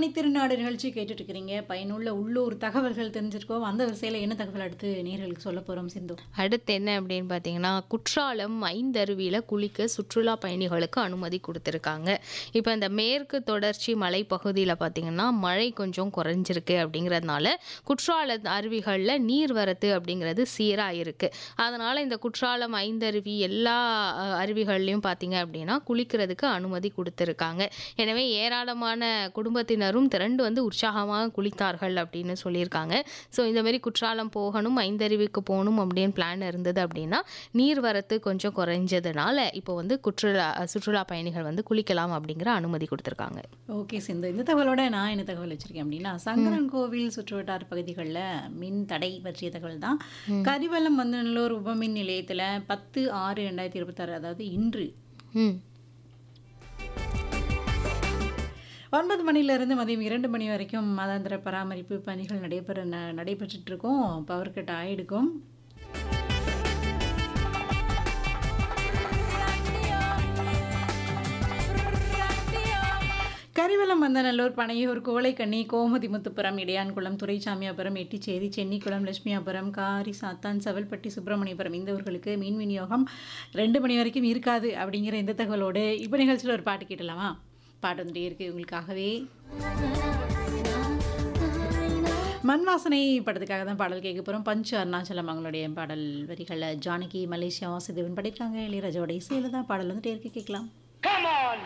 மணித்திருநாடு நிகழ்ச்சி கேட்டுட்டு இருக்கிறீங்க பயனுள்ள உள்ளூர் தகவல்கள் தெரிஞ்சிருக்கோம் அந்த வரிசையில் என்ன தகவல் அடுத்து நேர்களுக்கு சொல்ல போகிறோம் சிந்து அடுத்து என்ன அப்படின்னு பார்த்தீங்கன்னா குற்றாலம் ஐந்தருவியில் குளிக்க சுற்றுலா பயணிகளுக்கு அனுமதி கொடுத்துருக்காங்க இப்போ இந்த மேற்கு தொடர்ச்சி மலைப்பகுதியில் பார்த்தீங்கன்னா மழை கொஞ்சம் குறைஞ்சிருக்கு அப்படிங்கிறதுனால குற்றால அருவிகளில் நீர்வரத்து அப்படிங்கிறது சீராக இருக்குது அதனால் இந்த குற்றாலம் ஐந்தருவி எல்லா அஹ், அருவிகள்லையும் பார்த்தீங்க அப்படின்னா குளிக்கிறதுக்கு அனுமதி கொடுத்துருக்காங்க எனவே ஏராளமான குடும்பத்தினரும் திரண்டு வந்து உற்சாகமாக குளித்தார்கள் அப்படின்னு சொல்லியிருக்காங்க ஸோ இந்த மாதிரி குற்றாலம் போகணும் ஐந்தருவிக்கு போகணும் அப்படின்னு பிளான் இருந்தது அப்படின்னா நீர்வரத்து கொஞ்சம் குறைஞ்சதுனால இப்போ வந்து குற்றுலா சுற்றுலா பயணிகள் வந்து குளிக்கலாம் அப்படிங்கிற அனுமதி கொடுத்துருக்காங்க ஓகே சிந்து இந்த தகவலோட நான் என்ன தகவல் வச்சிருக்கேன் அப்படின்னா சங்கரன் கோவில் சுற்றுவட்டார பகுதிகளில் மின் தடை பற்றிய தகவல் தான் கரிவலம் வந்தநல்லூர் உபமின் நிலையத்தில் பத்து ஆறு ரெண்டாயிரத்தி இருபத்தாறு அதாவது இன்று ம் ஒன்பது மணிலேருந்து மதியம் இரண்டு மணி வரைக்கும் மாதாந்திர பராமரிப்பு பணிகள் நடைபெற ந நடைபெற்றுட்டு இருக்கும் பவர் கட் ஆகிடுக்கும் கரிவலம் வந்தநல்லூர் பனையூர் கோழைக்கண்ணி கோமதி முத்துப்புரம் இடையான்குளம் துரைசாமியாபுரம் எட்டிச்சேரி சென்னிக்குளம் லட்சுமியாபுரம் காரி சாத்தான் செவல்பட்டி சுப்பிரமணியபுரம் இந்த ஊர்களுக்கு மின் விநியோகம் ரெண்டு மணி வரைக்கும் இருக்காது அப்படிங்கிற இந்த தகவலோடு இப்போ நிகழ்ச்சியில் ஒரு பாட்டு கேட்டலாமா பாட்டு வந்துட்டே இருக்கு உங்களுக்காகவே மண் வாசனை படத்துக்காக தான் பாடல் கேட்க போகிறோம் பஞ்சு அருணாச்சலம் அவங்களுடைய பாடல் வரிகளில் ஜானகி மலேசியா வாசுதேவன் படிக்கிறாங்க இளையராஜாவோட இசையில் தான் பாடல் வந்துட்டே இருக்கு கேட்கலாம் Come on,